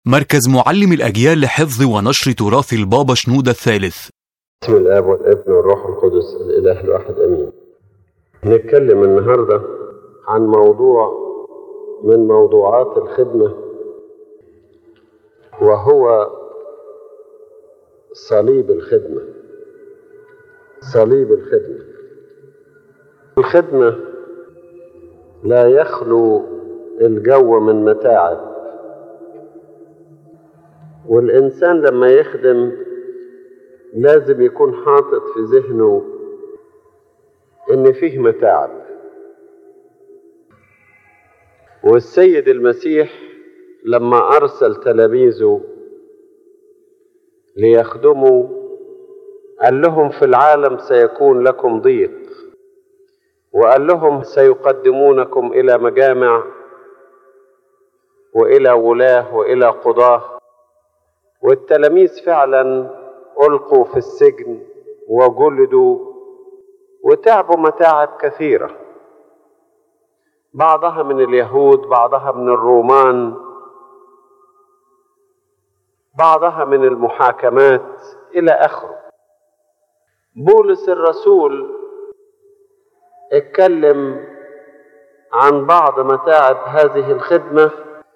مركز معلم الأجيال لحفظ ونشر تراث البابا شنودة الثالث بسم الاب والابن والروح القدس الاله الواحد امين نتكلم النهارده عن موضوع من موضوعات الخدمه وهو صليب الخدمه صليب الخدمه الخدمه لا يخلو الجو من متاعب والانسان لما يخدم لازم يكون حاطط في ذهنه ان فيه متاعب والسيد المسيح لما ارسل تلاميذه ليخدموا قال لهم في العالم سيكون لكم ضيق وقال لهم سيقدمونكم الى مجامع والى ولاه والى قضاه والتلاميذ فعلا ألقوا في السجن وجلدوا وتعبوا متاعب كثيرة بعضها من اليهود بعضها من الرومان بعضها من المحاكمات إلى آخره بولس الرسول اتكلم عن بعض متاعب هذه الخدمة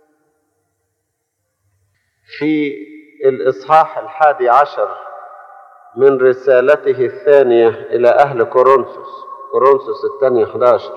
في الإصحاح الحادي عشر من رسالته الثانية إلى أهل كورنثوس كورنثوس الثانية 11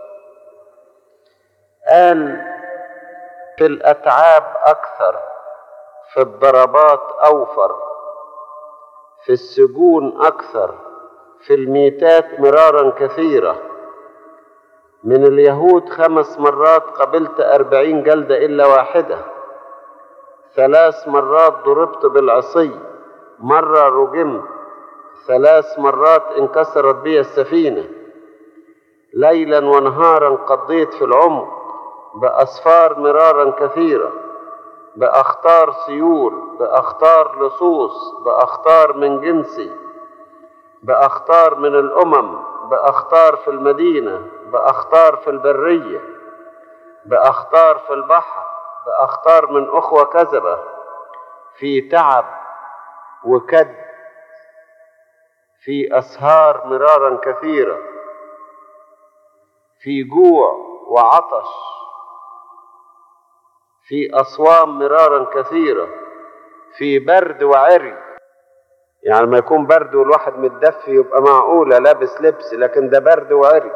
قال في الأتعاب أكثر في الضربات أوفر في السجون أكثر في الميتات مرارا كثيرة من اليهود خمس مرات قبلت أربعين جلدة إلا واحدة ثلاث مرات ضربت بالعصي مرة رجمت ثلاث مرات انكسرت بي السفينة ليلا ونهارا قضيت في العمق بأسفار مرارا كثيرة بأخطار سيول بأخطار لصوص بأخطار من جنسي بأخطار من الأمم بأخطار في المدينة بأخطار في البرية بأخطار في البحر بأخطار من أخوة كذبة في تعب وكد في أسهار مرارا كثيرة في جوع وعطش في أصوام مرارا كثيرة في برد وعري يعني ما يكون برد والواحد متدفي يبقى معقولة لابس لبس لكن ده برد وعري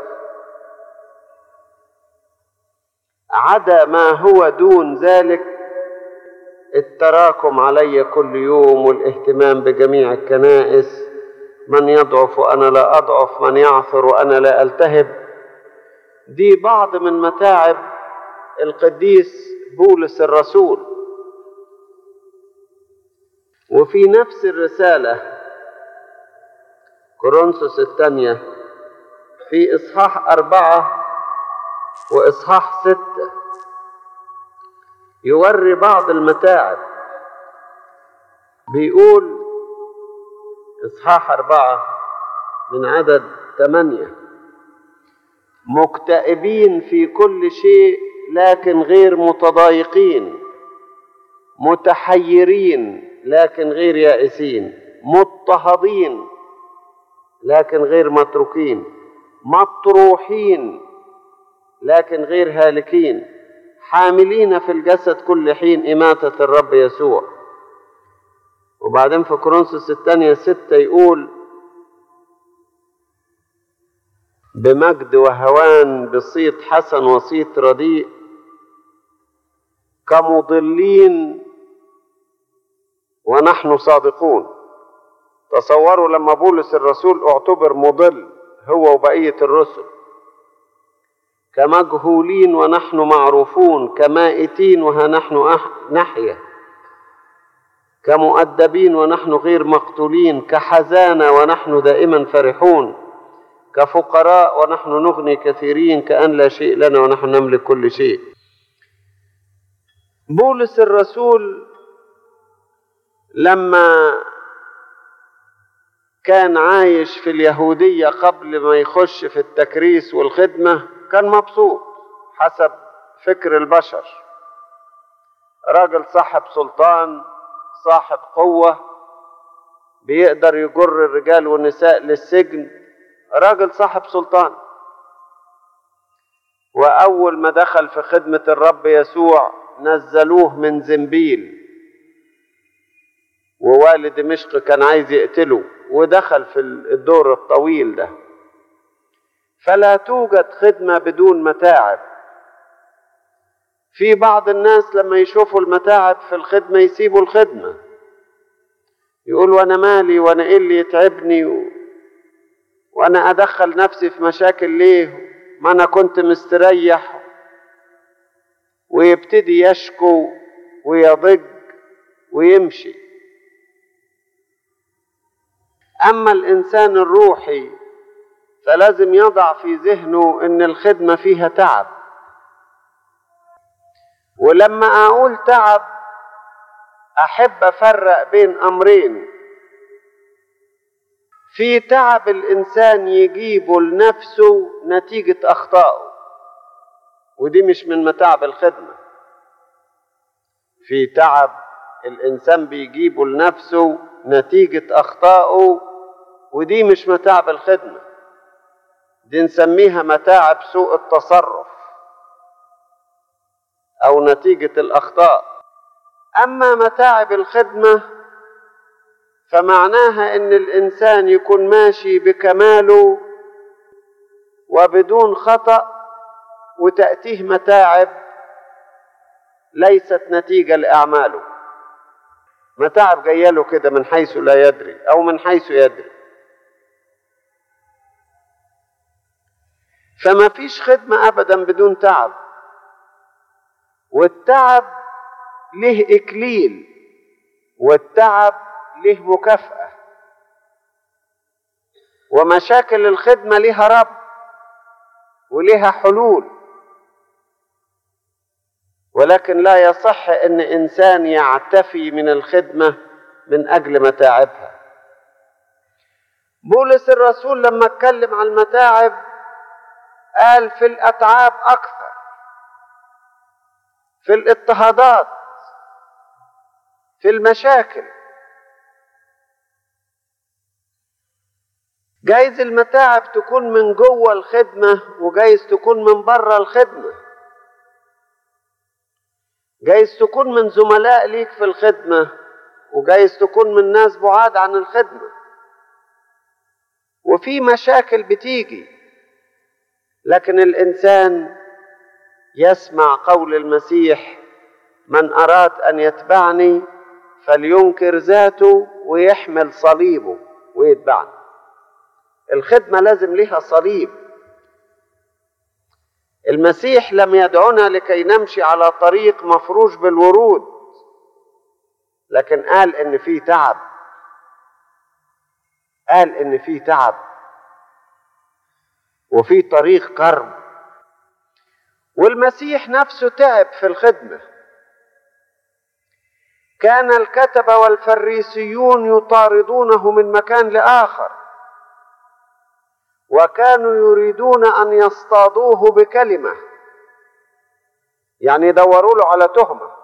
عدا ما هو دون ذلك التراكم علي كل يوم والاهتمام بجميع الكنائس من يضعف وانا لا اضعف من يعثر وانا لا التهب دي بعض من متاعب القديس بولس الرسول وفي نفس الرساله كورنثوس الثانيه في اصحاح اربعه واصحاح سته يوري بعض المتاعب بيقول إصحاح أربعة من عدد ثمانية مكتئبين في كل شيء لكن غير متضايقين متحيرين لكن غير يائسين مضطهدين لكن غير متروكين مطروحين لكن غير هالكين حاملين في الجسد كل حين إماتة الرب يسوع وبعدين في كورنثوس الثانية ستة يقول بمجد وهوان بصيت حسن وصيت رديء كمضلين ونحن صادقون تصوروا لما بولس الرسول اعتبر مضل هو وبقية الرسل كمجهولين ونحن معروفون كمائتين وها نحن نحيا كمؤدبين ونحن غير مقتولين كحزانة ونحن دائما فرحون كفقراء ونحن نغني كثيرين كأن لا شيء لنا ونحن نملك كل شيء بولس الرسول لما كان عايش في اليهودية قبل ما يخش في التكريس والخدمة كان مبسوط حسب فكر البشر راجل صاحب سلطان صاحب قوة بيقدر يجر الرجال والنساء للسجن راجل صاحب سلطان وأول ما دخل في خدمة الرب يسوع نزلوه من زنبيل ووالي دمشق كان عايز يقتله ودخل في الدور الطويل ده فلا توجد خدمة بدون متاعب في بعض الناس لما يشوفوا المتاعب في الخدمة يسيبوا الخدمة يقول وانا مالي وانا ايه اللي يتعبني و... وانا ادخل نفسي في مشاكل ليه ما انا كنت مستريح ويبتدي يشكو ويضج ويمشي اما الانسان الروحي فلازم يضع في ذهنه ان الخدمه فيها تعب ولما اقول تعب احب افرق بين امرين في تعب الانسان يجيبه لنفسه نتيجه اخطائه ودي مش من متاعب الخدمه في تعب الانسان بيجيبه لنفسه نتيجه اخطائه ودي مش متاعب الخدمه دي نسميها متاعب سوء التصرف او نتيجه الاخطاء اما متاعب الخدمه فمعناها ان الانسان يكون ماشي بكماله وبدون خطا وتاتيه متاعب ليست نتيجه لاعماله متاعب جايه له كده من حيث لا يدري او من حيث يدري فما فيش خدمه ابدا بدون تعب والتعب له اكليل والتعب له مكافاه ومشاكل الخدمه لها رب ولها حلول ولكن لا يصح ان انسان يعتفي من الخدمه من اجل متاعبها بولس الرسول لما اتكلم عن المتاعب قال في الاتعاب اكثر في الاضطهادات في المشاكل جايز المتاعب تكون من جوه الخدمه وجايز تكون من بره الخدمه جايز تكون من زملاء ليك في الخدمة وجايز تكون من ناس بعاد عن الخدمة وفي مشاكل بتيجي لكن الإنسان يسمع قول المسيح من أراد أن يتبعني فلينكر ذاته ويحمل صليبه ويتبعني الخدمة لازم لها صليب المسيح لم يدعنا لكي نمشي على طريق مفروش بالورود لكن قال ان في تعب قال ان في تعب وفي طريق كرب والمسيح نفسه تعب في الخدمه كان الكتبه والفريسيون يطاردونه من مكان لاخر وكانوا يريدون ان يصطادوه بكلمه يعني يدوروا له على تهمه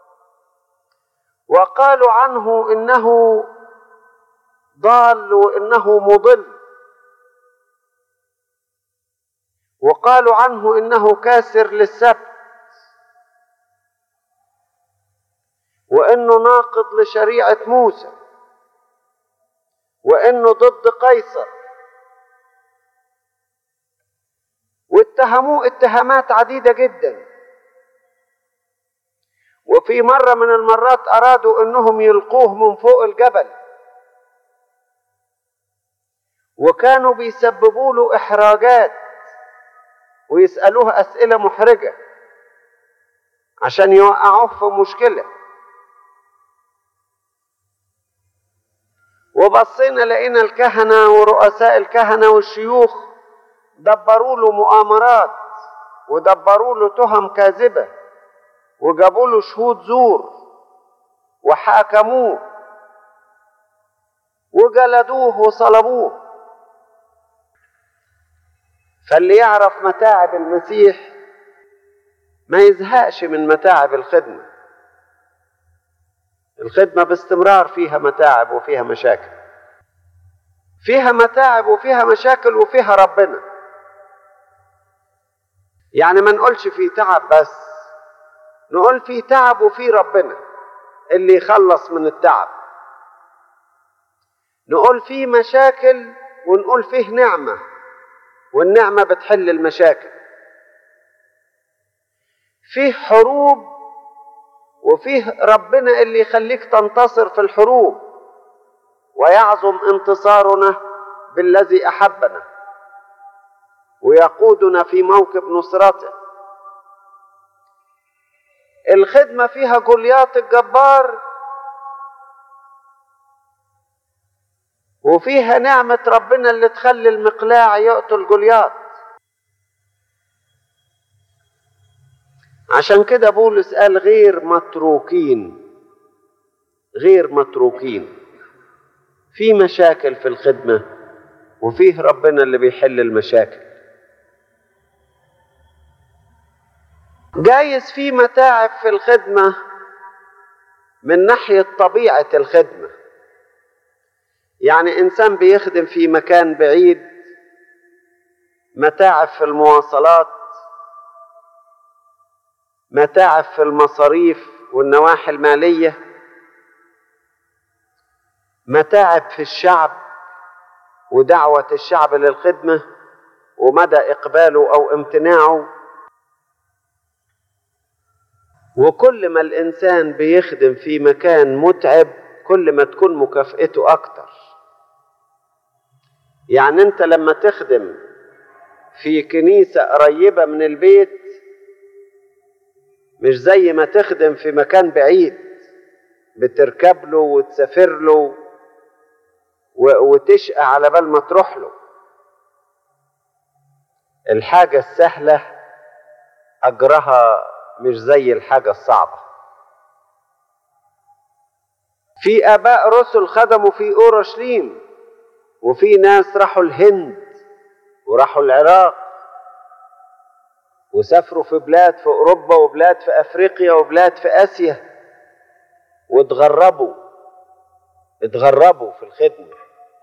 وقالوا عنه انه ضال وانه مضل وقالوا عنه انه كاسر للسبت وانه ناقض لشريعه موسى وانه ضد قيصر واتهموه اتهامات عديدة جدا وفي مرة من المرات أرادوا أنهم يلقوه من فوق الجبل وكانوا بيسببوا له إحراجات ويسألوه أسئلة محرجة عشان يوقعوه في مشكلة وبصينا لقينا الكهنة ورؤساء الكهنة والشيوخ دبروا له مؤامرات ودبروا له تهم كاذبة وجابوا له شهود زور وحاكموه وجلدوه وصلبوه فاللي يعرف متاعب المسيح ما يزهقش من متاعب الخدمة الخدمة باستمرار فيها متاعب وفيها مشاكل فيها متاعب وفيها مشاكل وفيها ربنا يعني ما نقولش في تعب بس نقول في تعب وفي ربنا اللي يخلص من التعب نقول في مشاكل ونقول فيه نعمة والنعمة بتحل المشاكل فيه حروب وفيه ربنا اللي يخليك تنتصر في الحروب ويعظم انتصارنا بالذي احبنا ويقودنا في موكب نصرته الخدمه فيها جولياط الجبار وفيها نعمه ربنا اللي تخلي المقلاع يقتل جولياط عشان كده بولس قال غير متروكين غير متروكين في مشاكل في الخدمة وفيه ربنا اللي بيحل المشاكل جايز في متاعب في الخدمة من ناحية طبيعة الخدمة يعني إنسان بيخدم في مكان بعيد متاعب في المواصلات متاعب في المصاريف والنواحي الماليه متاعب في الشعب ودعوه الشعب للخدمه ومدى اقباله او امتناعه وكل ما الانسان بيخدم في مكان متعب كل ما تكون مكافئته اكتر يعني انت لما تخدم في كنيسه قريبه من البيت مش زي ما تخدم في مكان بعيد بتركب له وتسافر له وتشقى على بال ما تروح له الحاجة السهلة أجرها مش زي الحاجة الصعبة في آباء رسل خدموا في أورشليم وفي ناس راحوا الهند وراحوا العراق وسافروا في بلاد في اوروبا وبلاد في افريقيا وبلاد في اسيا واتغربوا اتغربوا في الخدمه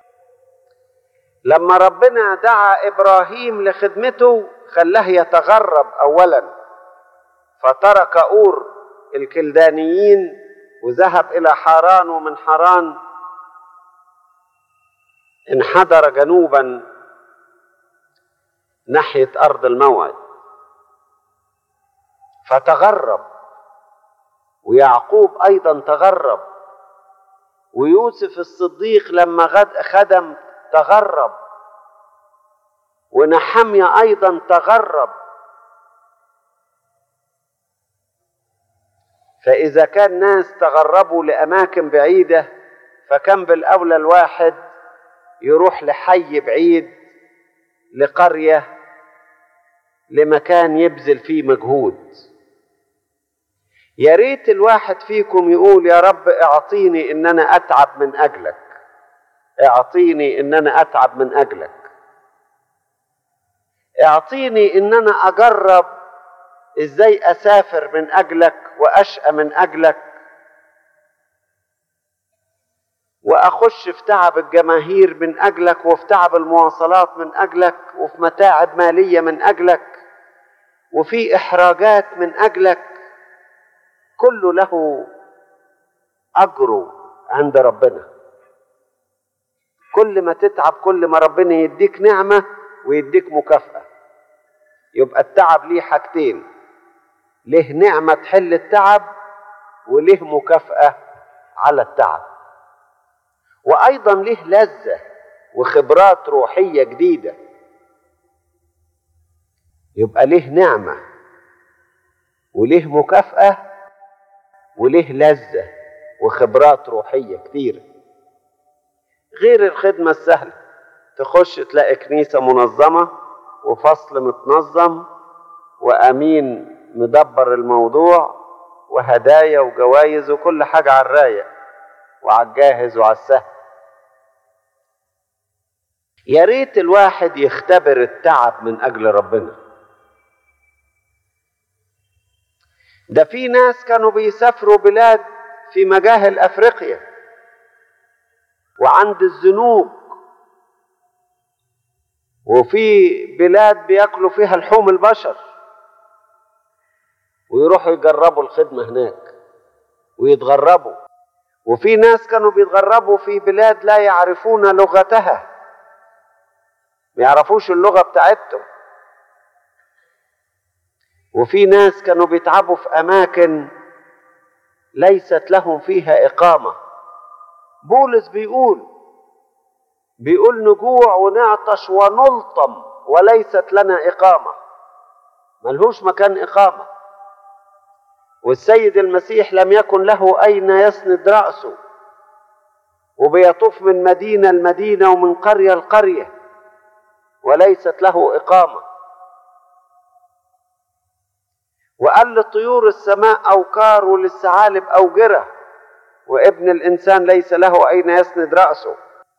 لما ربنا دعا ابراهيم لخدمته خلاه يتغرب اولا فترك اور الكلدانيين وذهب الى حاران ومن حاران انحدر جنوبا ناحيه ارض الموعد فتغرب ويعقوب ايضا تغرب ويوسف الصديق لما غد خدم تغرب ونحمية ايضا تغرب فاذا كان ناس تغربوا لاماكن بعيده فكان بالاولى الواحد يروح لحي بعيد لقريه لمكان يبذل فيه مجهود يا ريت الواحد فيكم يقول يا رب اعطيني ان انا اتعب من اجلك اعطيني ان انا اتعب من اجلك اعطيني ان انا اجرب ازاي اسافر من اجلك واشقى من اجلك واخش في تعب الجماهير من اجلك وفي تعب المواصلات من اجلك وفي متاعب ماليه من اجلك وفي احراجات من اجلك كل له اجره عند ربنا كل ما تتعب كل ما ربنا يديك نعمه ويديك مكافاه يبقى التعب ليه حاجتين ليه نعمه تحل التعب وليه مكافاه على التعب وايضا ليه لذه وخبرات روحيه جديده يبقى ليه نعمه وليه مكافاه وليه لذه وخبرات روحيه كتيره غير الخدمه السهله تخش تلاقي كنيسه منظمه وفصل متنظم وامين مدبر الموضوع وهدايا وجوائز وكل حاجه على الرايق وعلى الجاهز وعلى السهل يا ريت الواحد يختبر التعب من اجل ربنا ده في ناس كانوا بيسافروا بلاد في مجاهل افريقيا وعند الزنوج وفي بلاد بياكلوا فيها لحوم البشر ويروحوا يجربوا الخدمة هناك ويتغربوا وفي ناس كانوا بيتغربوا في بلاد لا يعرفون لغتها ما يعرفوش اللغة بتاعتهم وفي ناس كانوا بيتعبوا في أماكن ليست لهم فيها إقامة بولس بيقول بيقول نجوع ونعطش ونلطم وليست لنا إقامة ملهوش مكان إقامة والسيد المسيح لم يكن له أين يسند رأسه وبيطوف من مدينة لمدينة ومن قرية لقرية وليست له إقامة وقال لطيور السماء أوكار وللثعالب أوجرة وابن الإنسان ليس له أين يسند رأسه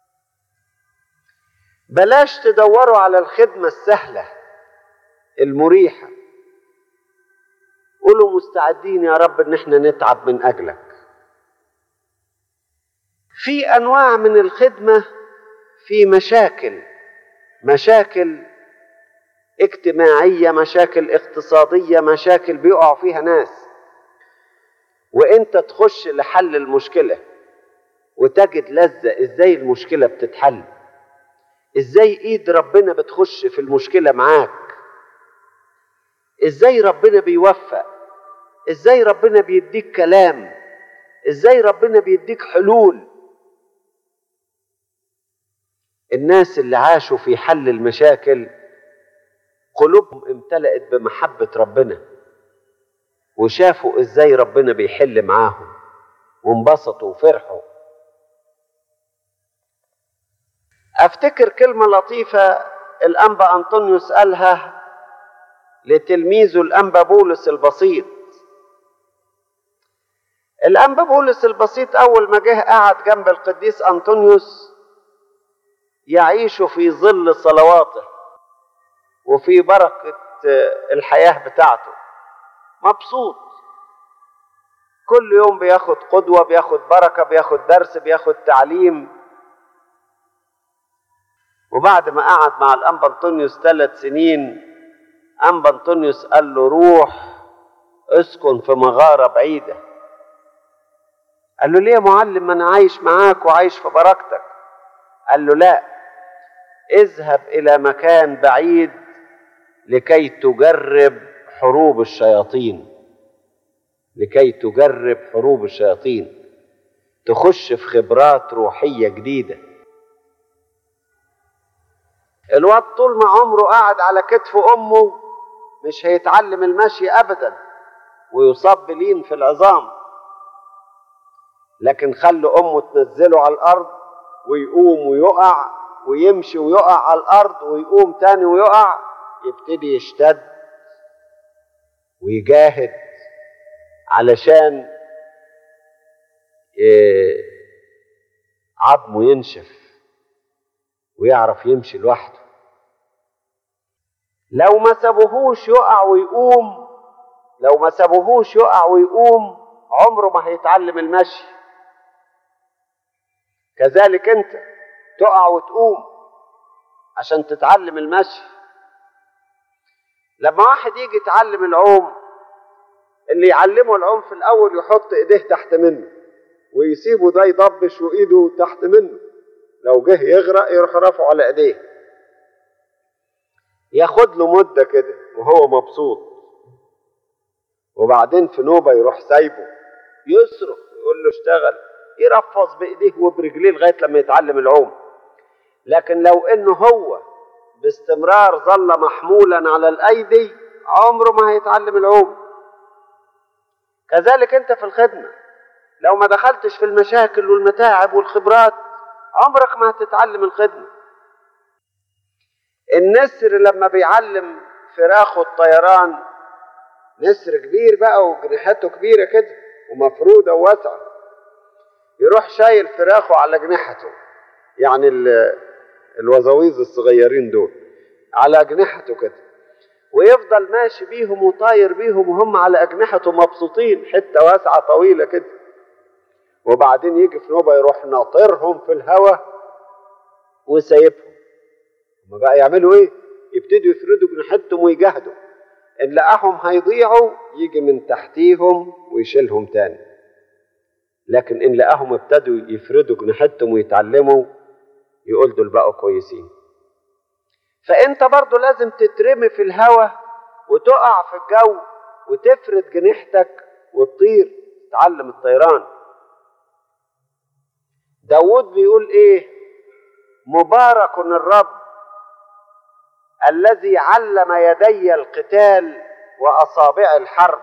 بلاش تدوروا على الخدمة السهلة المريحة قولوا مستعدين يا رب ان احنا نتعب من اجلك في انواع من الخدمة في مشاكل مشاكل اجتماعية مشاكل اقتصادية مشاكل بيقعوا فيها ناس وانت تخش لحل المشكلة وتجد لذة ازاي المشكلة بتتحل ازاي ايد ربنا بتخش في المشكلة معاك ازاي ربنا بيوفق ازاي ربنا بيديك كلام ازاي ربنا بيديك حلول الناس اللي عاشوا في حل المشاكل قلوبهم امتلأت بمحبة ربنا وشافوا ازاي ربنا بيحل معاهم وانبسطوا وفرحوا افتكر كلمة لطيفة الانبا انطونيوس قالها لتلميذه الانبا بولس البسيط الانبا بولس البسيط اول ما جه قعد جنب القديس انطونيوس يعيش في ظل صلواته وفي بركة الحياة بتاعته مبسوط كل يوم بياخد قدوة بياخد بركة بياخد درس بياخد تعليم وبعد ما قعد مع الأنبا أنطونيوس ثلاث سنين أنبا أنطونيوس قال له روح اسكن في مغارة بعيدة قال له ليه يا معلم ما أنا عايش معاك وعايش في بركتك قال له لا اذهب إلى مكان بعيد لكي تجرب حروب الشياطين لكي تجرب حروب الشياطين تخش في خبرات روحية جديدة الواد طول ما عمره قاعد على كتف أمه مش هيتعلم المشي أبدا ويصاب بلين في العظام لكن خلوا أمه تنزله على الأرض ويقوم ويقع ويمشي ويقع على الأرض ويقوم تاني ويقع يبتدي يشتد ويجاهد علشان عظمه ينشف ويعرف يمشي لوحده لو ما سابوهوش يقع ويقوم لو ما سابوهوش يقع ويقوم عمره ما هيتعلم المشي كذلك انت تقع وتقوم عشان تتعلم المشي لما واحد يجي يتعلم العوم اللي يعلمه العوم في الاول يحط ايديه تحت منه ويسيبه ده يضبش وايده تحت منه لو جه يغرق يروح رافعه على ايديه ياخد له مده كده وهو مبسوط وبعدين في نوبه يروح سايبه يصرخ يقول له اشتغل يرفص بايديه وبرجليه لغايه لما يتعلم العوم لكن لو انه هو باستمرار ظل محمولا على الايدي عمره ما هيتعلم العوم كذلك انت في الخدمه لو ما دخلتش في المشاكل والمتاعب والخبرات عمرك ما هتتعلم الخدمه النسر لما بيعلم فراخه الطيران نسر كبير بقى وجناحاته كبيره كده ومفروده وواسعه يروح شايل فراخه على جناحته يعني الوزاويز الصغيرين دول على أجنحته كده ويفضل ماشي بيهم وطاير بيهم وهم على أجنحته مبسوطين حتة واسعة طويلة كده وبعدين يجي في نوبة يروح ناطرهم في الهواء وسايبهم هما بقى يعملوا ايه يبتدوا يفردوا جناحتهم ويجاهدوا ان لقاهم هيضيعوا يجي من تحتيهم ويشيلهم تاني لكن ان لقاهم ابتدوا يفردوا جناحتهم ويتعلموا يقول دول بقوا كويسين فانت برضو لازم تترمي في الهواء وتقع في الجو وتفرد جناحتك وتطير تتعلم الطيران داود بيقول ايه مبارك الرب الذي علم يدي القتال واصابع الحرب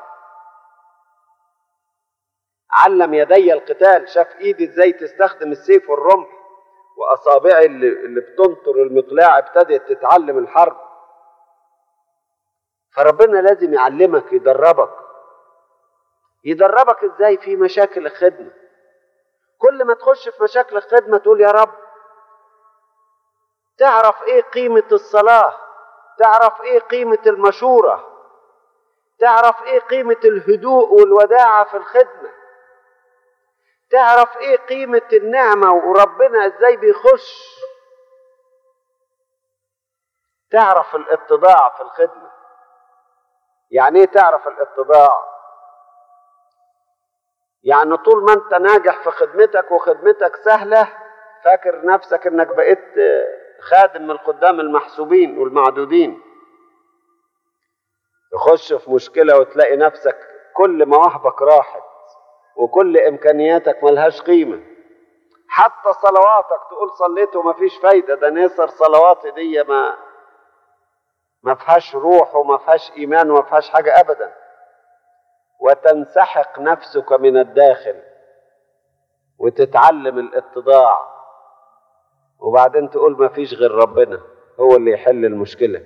علم يدي القتال شاف ايدي ازاي تستخدم السيف والرمح واصابعي اللي, اللي بتنطر المقلاع ابتدت تتعلم الحرب فربنا لازم يعلمك يدربك يدربك ازاي في مشاكل الخدمه كل ما تخش في مشاكل الخدمه تقول يا رب تعرف ايه قيمه الصلاه تعرف ايه قيمه المشوره تعرف ايه قيمه الهدوء والوداعه في الخدمه تعرف ايه قيمه النعمه وربنا ازاي بيخش تعرف الاتضاع في الخدمه يعني ايه تعرف الاتضاع يعني طول ما انت ناجح في خدمتك وخدمتك سهله فاكر نفسك انك بقيت خادم من الخدام المحسوبين والمعدودين تخش في مشكله وتلاقي نفسك كل مواهبك راحت وكل امكانياتك ملهاش قيمه حتى صلواتك تقول صليت وما فيش فايده ده نصر صلواتي دي ما ما فيهاش روح وما فيهاش ايمان وما فيهاش حاجه ابدا وتنسحق نفسك من الداخل وتتعلم الاتضاع وبعدين تقول ما فيش غير ربنا هو اللي يحل المشكله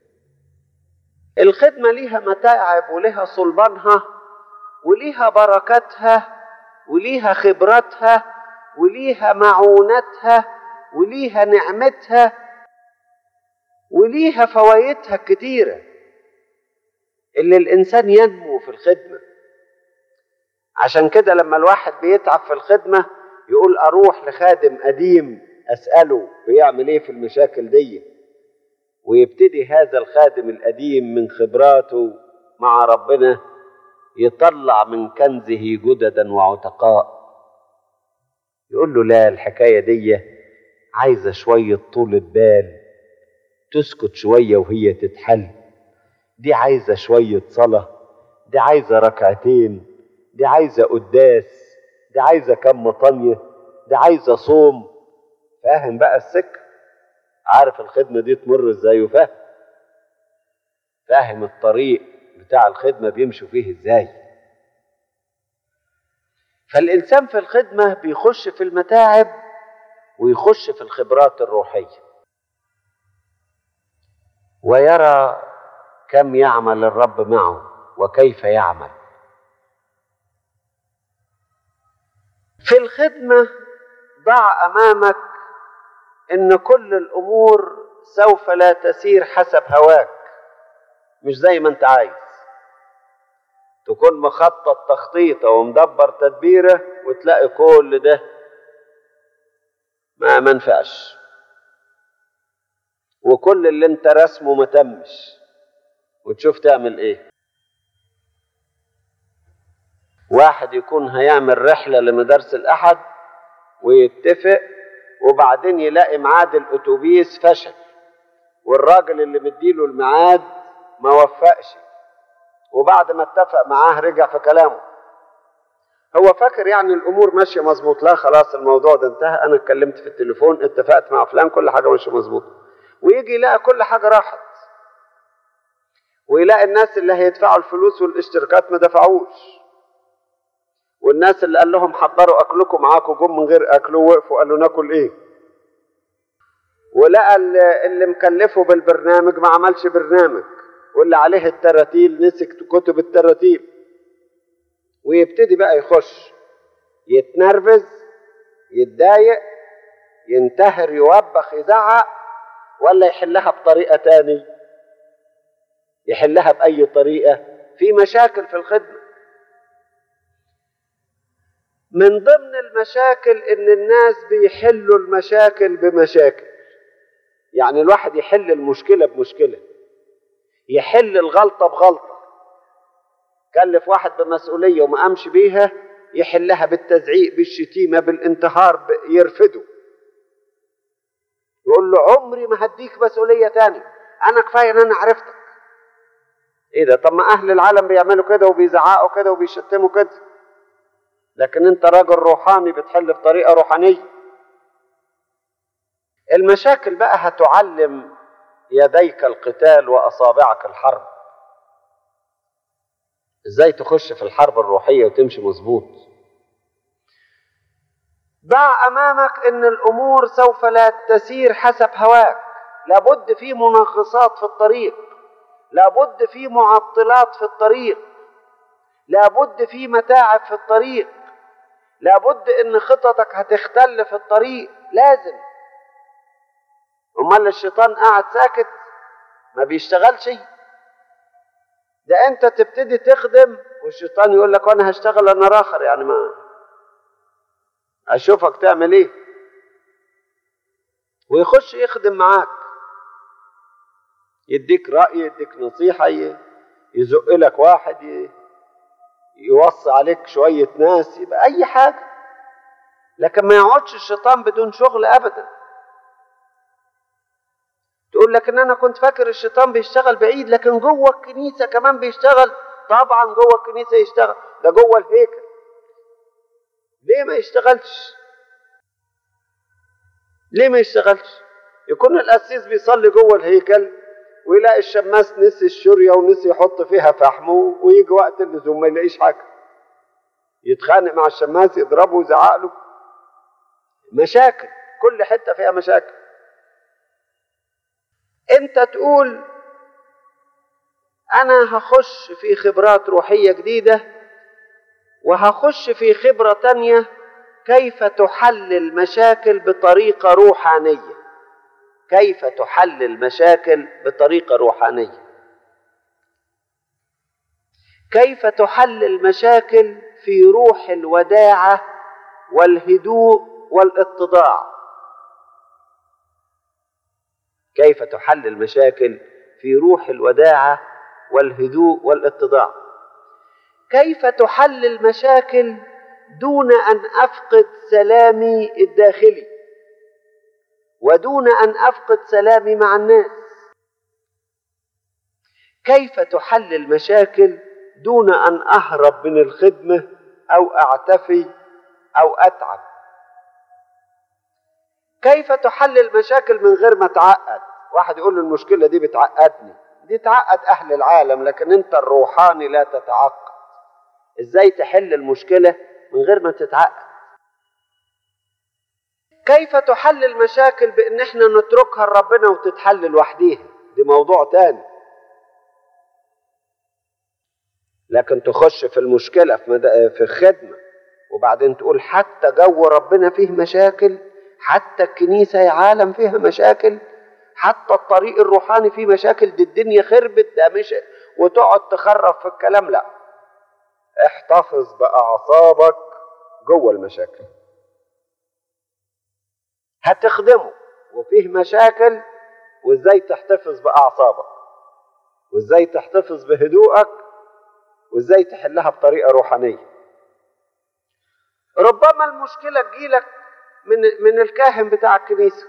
الخدمه ليها متاعب وليها صلبانها وليها بركاتها وليها خبراتها وليها معونتها وليها نعمتها وليها فوائدها الكتيرة اللي الإنسان ينمو في الخدمة عشان كده لما الواحد بيتعب في الخدمة يقول أروح لخادم قديم أسأله بيعمل إيه في المشاكل دي ويبتدي هذا الخادم القديم من خبراته مع ربنا يطلع من كنزه جددا وعتقاء يقول له لا الحكاية دي عايزة شوية طولة بال تسكت شوية وهي تتحل دي عايزة شوية صلاة دي عايزة ركعتين دي عايزة قداس دي عايزة كم مطنية دي عايزة صوم فاهم بقى السكة عارف الخدمة دي تمر ازاي وفاهم فاهم الطريق بتاع الخدمة بيمشوا فيه ازاي فالإنسان في الخدمة بيخش في المتاعب ويخش في الخبرات الروحية ويرى كم يعمل الرب معه وكيف يعمل في الخدمة ضع أمامك إن كل الأمور سوف لا تسير حسب هواك مش زي ما أنت عايز تكون مخطط تخطيطه ومدبر تدبيره وتلاقي كل ده ما منفعش وكل اللي انت رسمه ما تمش وتشوف تعمل ايه واحد يكون هيعمل رحلة لمدارس الأحد ويتفق وبعدين يلاقي ميعاد الأتوبيس فشل والراجل اللي مديله الميعاد ما وفقش وبعد ما اتفق معاه رجع في كلامه هو فاكر يعني الامور ماشيه مظبوط لا خلاص الموضوع ده انتهى انا اتكلمت في التليفون اتفقت مع فلان كل حاجه ماشيه مظبوط ويجي يلاقي كل حاجه راحت ويلاقي الناس اللي هيدفعوا الفلوس والاشتراكات ما دفعوش والناس اللي قال لهم حضروا اكلكم معاكم جم من غير اكل ووقفوا قالوا ناكل ايه ولقى اللي مكلفه بالبرنامج ما عملش برنامج واللي عليه التراتيل نسك كتب التراتيل ويبتدي بقى يخش يتنرفز يتضايق ينتهر يوبخ يزعق ولا يحلها بطريقة تاني يحلها بأي طريقة في مشاكل في الخدمة من ضمن المشاكل ان الناس بيحلوا المشاكل بمشاكل يعني الواحد يحل المشكله بمشكله يحل الغلطه بغلطه كلف واحد بمسؤوليه وما قامش بيها يحلها بالتزعيق بالشتيمه بالانتهار يرفده يقول له عمري ما هديك مسؤوليه تاني انا كفايه ان انا عرفتك ايه ده طب ما اهل العالم بيعملوا كده وبيزعقوا كده وبيشتموا كده لكن انت راجل روحاني بتحل بطريقه روحانيه المشاكل بقى هتعلم يديك القتال واصابعك الحرب ازاي تخش في الحرب الروحيه وتمشي مظبوط ضع امامك ان الامور سوف لا تسير حسب هواك لابد في منغصات في الطريق لابد في معطلات في الطريق لابد في متاعب في الطريق لابد ان خططك هتختل في الطريق لازم امال الشيطان قاعد ساكت ما بيشتغلش ده انت تبتدي تخدم والشيطان يقول لك وانا هشتغل انا راخر يعني ما اشوفك تعمل ايه ويخش يخدم معاك يديك رأي يديك نصيحة يزق لك واحد يوصي عليك شوية ناس يبقى أي حاجة لكن ما يقعدش الشيطان بدون شغل أبدا تقول لك ان انا كنت فاكر الشيطان بيشتغل بعيد لكن جوه الكنيسه كمان بيشتغل طبعا جوه الكنيسه يشتغل ده جوه الهيكل ليه ما يشتغلش ليه ما يشتغلش يكون القسيس بيصلي جوه الهيكل ويلاقي الشماس نسي الشوريه ونسي يحط فيها فحمه ويجي وقت اللزوم ما يلاقيش حاجه يتخانق مع الشماس يضربه ويزعق له مشاكل كل حته فيها مشاكل انت تقول انا هخش في خبرات روحيه جديده وهخش في خبره تانيه كيف تحل المشاكل بطريقه روحانيه كيف تحل المشاكل بطريقه روحانيه كيف تحل المشاكل في روح الوداعه والهدوء والاتضاع كيف تحل المشاكل في روح الوداعه والهدوء والاتضاع كيف تحل المشاكل دون ان افقد سلامي الداخلي ودون ان افقد سلامي مع الناس كيف تحل المشاكل دون ان اهرب من الخدمه او اعتفي او اتعب كيف تحل المشاكل من غير ما تعقد واحد يقول له المشكله دي بتعقدني دي تعقد اهل العالم لكن انت الروحاني لا تتعقد ازاي تحل المشكله من غير ما تتعقد كيف تحل المشاكل بان احنا نتركها لربنا وتتحل لوحديها دي موضوع تاني لكن تخش في المشكله في, مد... في الخدمه وبعدين تقول حتى جو ربنا فيه مشاكل حتى الكنيسه يا عالم فيها مشاكل حتى الطريق الروحاني فيه مشاكل دي الدنيا خربت ده مش وتقعد تخرف في الكلام لا احتفظ باعصابك جوه المشاكل هتخدمه وفيه مشاكل وازاي تحتفظ باعصابك وازاي تحتفظ بهدوءك وازاي تحلها بطريقه روحانيه ربما المشكله تجيلك من من الكاهن بتاع الكنيسه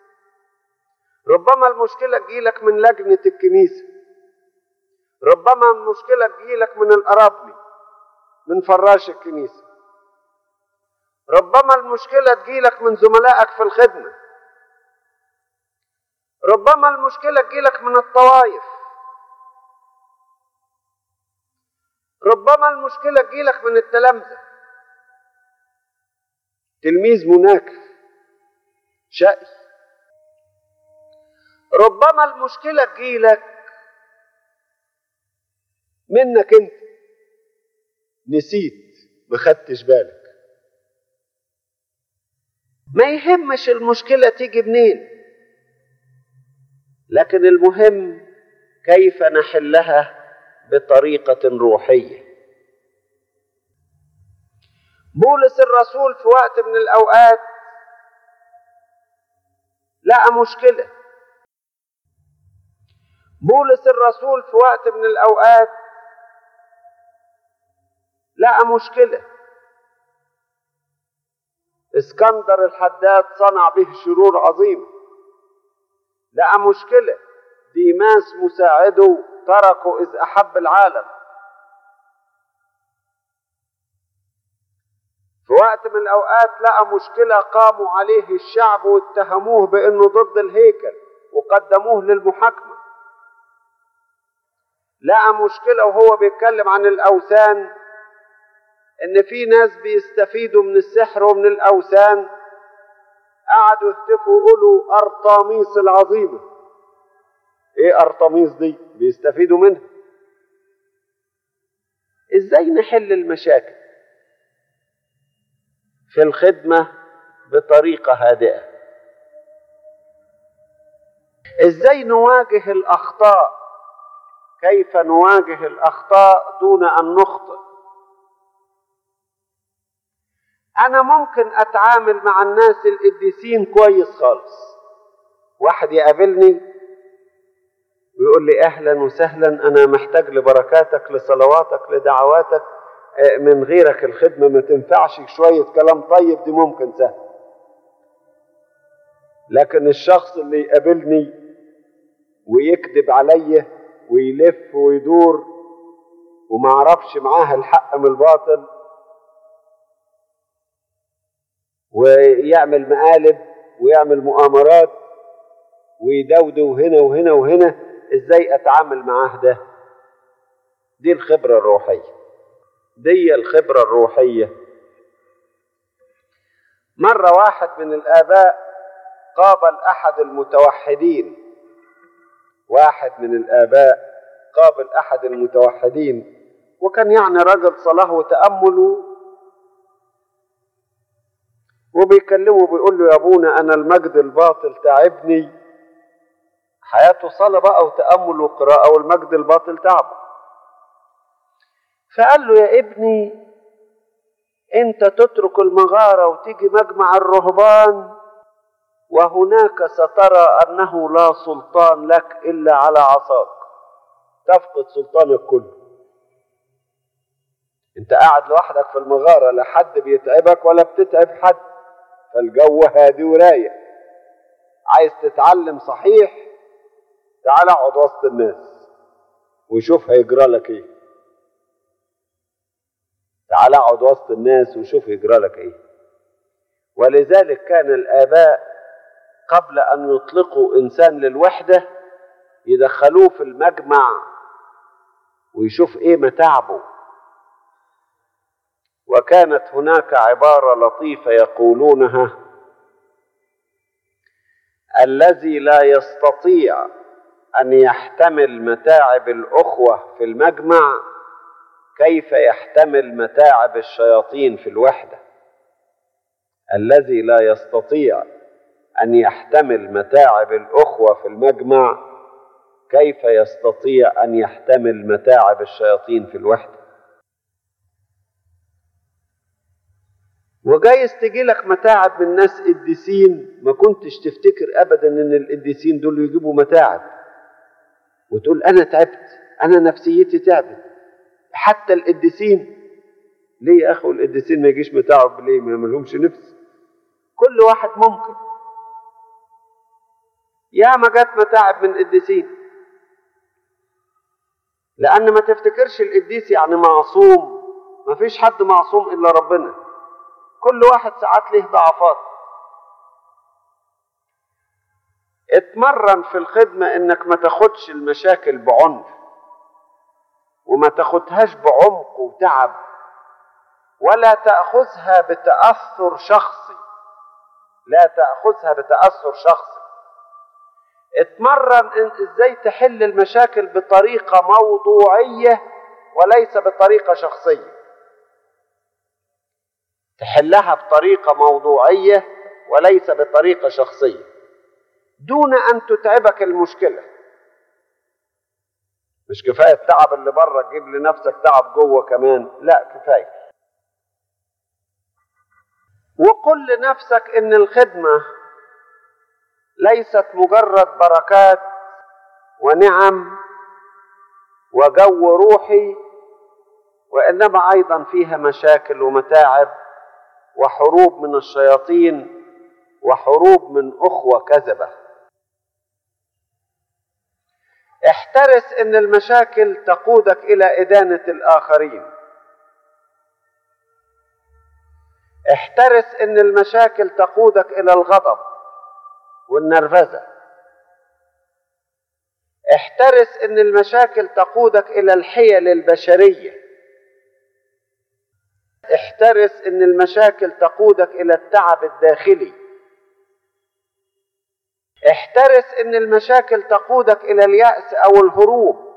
ربما المشكله تجيلك من لجنه الكنيسه ربما المشكله تجيلك من الارابني من فراش الكنيسه ربما المشكله تجيلك من زملائك في الخدمه ربما المشكله تجيلك من الطوائف ربما المشكله تجيلك من التلامذه تلميذ مناكف شقي ربما المشكله تجيلك منك انت نسيت ما خدتش بالك ما يهمش المشكله تيجي منين لكن المهم كيف نحلها بطريقه روحيه بولس الرسول في وقت من الأوقات لقى مشكلة بولس الرسول في وقت من الأوقات لقى مشكلة اسكندر الحداد صنع به شرور عظيمة لقى مشكلة ديماس مساعده تركه إذ أحب العالم في وقت من الأوقات لقى مشكلة قاموا عليه الشعب واتهموه بأنه ضد الهيكل وقدموه للمحاكمة لقى مشكلة وهو بيتكلم عن الأوثان إن في ناس بيستفيدوا من السحر ومن الأوثان قعدوا يهتفوا يقولوا أرطاميس العظيمة إيه أرطميس دي؟ بيستفيدوا منها إزاي نحل المشاكل؟ في الخدمة بطريقة هادئة ازاي نواجه الاخطاء كيف نواجه الاخطاء دون ان نخطئ انا ممكن اتعامل مع الناس القديسين كويس خالص واحد يقابلني ويقول لي اهلا وسهلا انا محتاج لبركاتك لصلواتك لدعواتك من غيرك الخدمة ما تنفعش شوية كلام طيب دي ممكن سهل لكن الشخص اللي يقابلني ويكذب عليا ويلف ويدور وما عرفش معاه الحق من الباطل ويعمل مقالب ويعمل مؤامرات ويدودو هنا وهنا وهنا ازاي اتعامل معاه ده دي الخبرة الروحية دي الخبرة الروحية مرة واحد من الآباء قابل أحد المتوحدين واحد من الآباء قابل أحد المتوحدين وكان يعني رجل صلاة وتأمل وبيكلمه بيقول له يا ابونا أنا المجد الباطل تعبني حياته صلاة بقى وتأمل وقراءة والمجد الباطل تعبه فقال له يا ابني انت تترك المغارة وتيجي مجمع الرهبان وهناك سترى انه لا سلطان لك الا على عصاك تفقد سلطانك كله انت قاعد لوحدك في المغارة لا حد بيتعبك ولا بتتعب حد فالجو هادي ورايق عايز تتعلم صحيح تعال اقعد وسط الناس وشوف هيجرى لك ايه تعال اقعد وسط الناس وشوف يجرى لك ايه ولذلك كان الاباء قبل ان يطلقوا انسان للوحده يدخلوه في المجمع ويشوف ايه متاعبه وكانت هناك عباره لطيفه يقولونها الذي لا يستطيع ان يحتمل متاعب الاخوه في المجمع كيف يحتمل متاعب الشياطين في الوحده الذي لا يستطيع ان يحتمل متاعب الاخوه في المجمع كيف يستطيع ان يحتمل متاعب الشياطين في الوحده وجايز تجي لك متاعب من ناس قديسين ما كنتش تفتكر ابدا ان القديسين دول يجيبوا متاعب وتقول انا تعبت انا نفسيتي تعبت حتى القديسين ليه يا اخو القديسين ما يجيش متاعب ليه ما يعملهمش نفس كل واحد ممكن يا ما جت متاعب من القديسين لان ما تفتكرش القديس يعني معصوم ما فيش حد معصوم الا ربنا كل واحد ساعات له ضعفات اتمرن في الخدمة انك ما تاخدش المشاكل بعنف وما تاخدهاش بعمق وتعب ولا تأخذها بتأثر شخصي لا تأخذها بتأثر شخصي اتمرن ان ازاي تحل المشاكل بطريقة موضوعية وليس بطريقة شخصية تحلها بطريقة موضوعية وليس بطريقة شخصية دون أن تتعبك المشكلة مش كفاية التعب اللي بره تجيب لنفسك تعب جوه كمان لا كفاية وقل لنفسك ان الخدمه ليست مجرد بركات ونعم وجو روحي وانما ايضا فيها مشاكل ومتاعب وحروب من الشياطين وحروب من اخوه كذبه احترس ان المشاكل تقودك الى ادانه الاخرين احترس ان المشاكل تقودك الى الغضب والنرفزه احترس ان المشاكل تقودك الى الحيل البشريه احترس ان المشاكل تقودك الى التعب الداخلي احترس ان المشاكل تقودك الى الياس او الهروب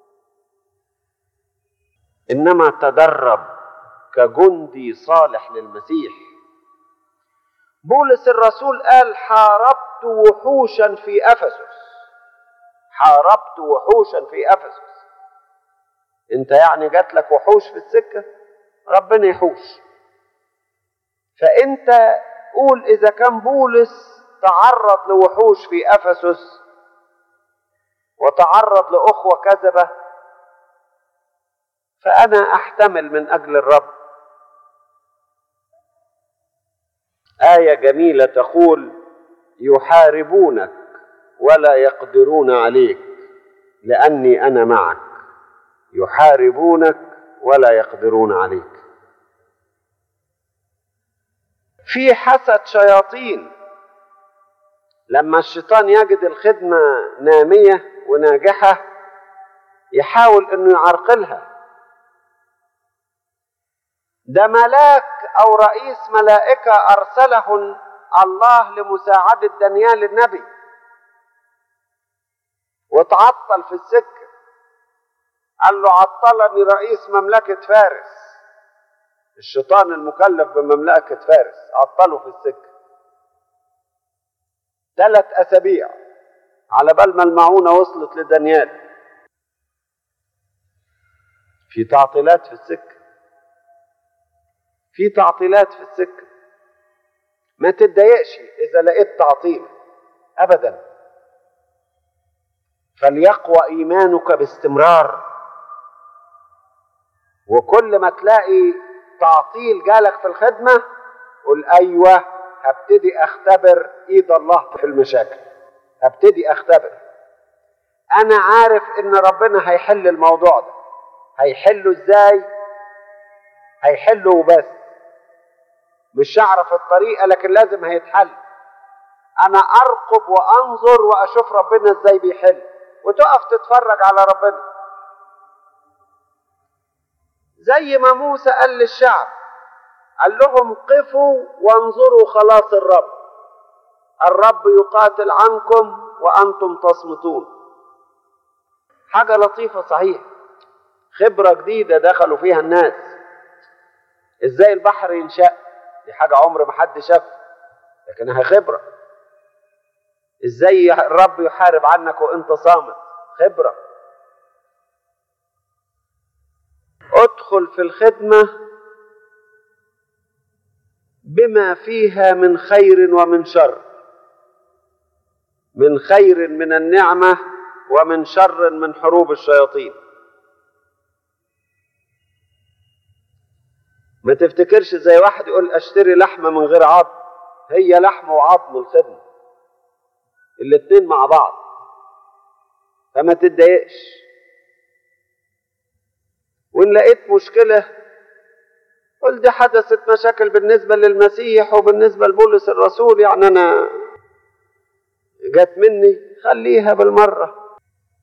انما تدرب كجندي صالح للمسيح بولس الرسول قال حاربت وحوشا في افسس حاربت وحوشا في افسس انت يعني جات لك وحوش في السكه ربنا يحوش فانت قول اذا كان بولس تعرض لوحوش في افسس وتعرض لاخوه كذبه فانا احتمل من اجل الرب ايه جميله تقول يحاربونك ولا يقدرون عليك لاني انا معك يحاربونك ولا يقدرون عليك في حسد شياطين لما الشيطان يجد الخدمه ناميه وناجحه يحاول انه يعرقلها ده ملاك او رئيس ملائكه ارسله الله لمساعده دانيال النبي وتعطل في السكه قال له عطلني رئيس مملكه فارس الشيطان المكلف بمملكه فارس عطله في السكه ثلاث اسابيع على بال ما المعونه وصلت لدانيال في تعطيلات في السكه في تعطيلات في السكه ما تتضايقش اذا لقيت تعطيل ابدا فليقوى ايمانك باستمرار وكل ما تلاقي تعطيل جالك في الخدمه قل ايوه هبتدي اختبر ايد الله في المشاكل هبتدي اختبر انا عارف ان ربنا هيحل الموضوع ده هيحله ازاي هيحله وبس مش هعرف الطريقه لكن لازم هيتحل انا ارقب وانظر واشوف ربنا ازاي بيحل وتقف تتفرج على ربنا زي ما موسى قال للشعب قال لهم قفوا وانظروا خلاص الرب الرب يقاتل عنكم وانتم تصمتون حاجه لطيفه صحيح خبره جديده دخلوا فيها الناس ازاي البحر ينشأ دي حاجه عمر ما حد شافها لكنها خبره ازاي الرب يحارب عنك وانت صامت خبره ادخل في الخدمه بما فيها من خير ومن شر من خير من النعمه ومن شر من حروب الشياطين ما تفتكرش زي واحد يقول اشتري لحمه من غير عظم هي لحم وعظم الخدمه الاتنين مع بعض فما تتضايقش وان لقيت مشكله قل دي حدثت مشاكل بالنسبه للمسيح وبالنسبه لبولس الرسول يعني انا جت مني خليها بالمره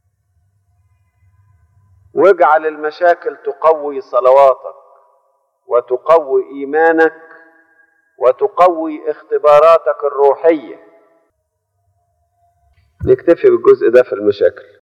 واجعل المشاكل تقوي صلواتك وتقوي ايمانك وتقوي اختباراتك الروحيه نكتفي بالجزء ده في المشاكل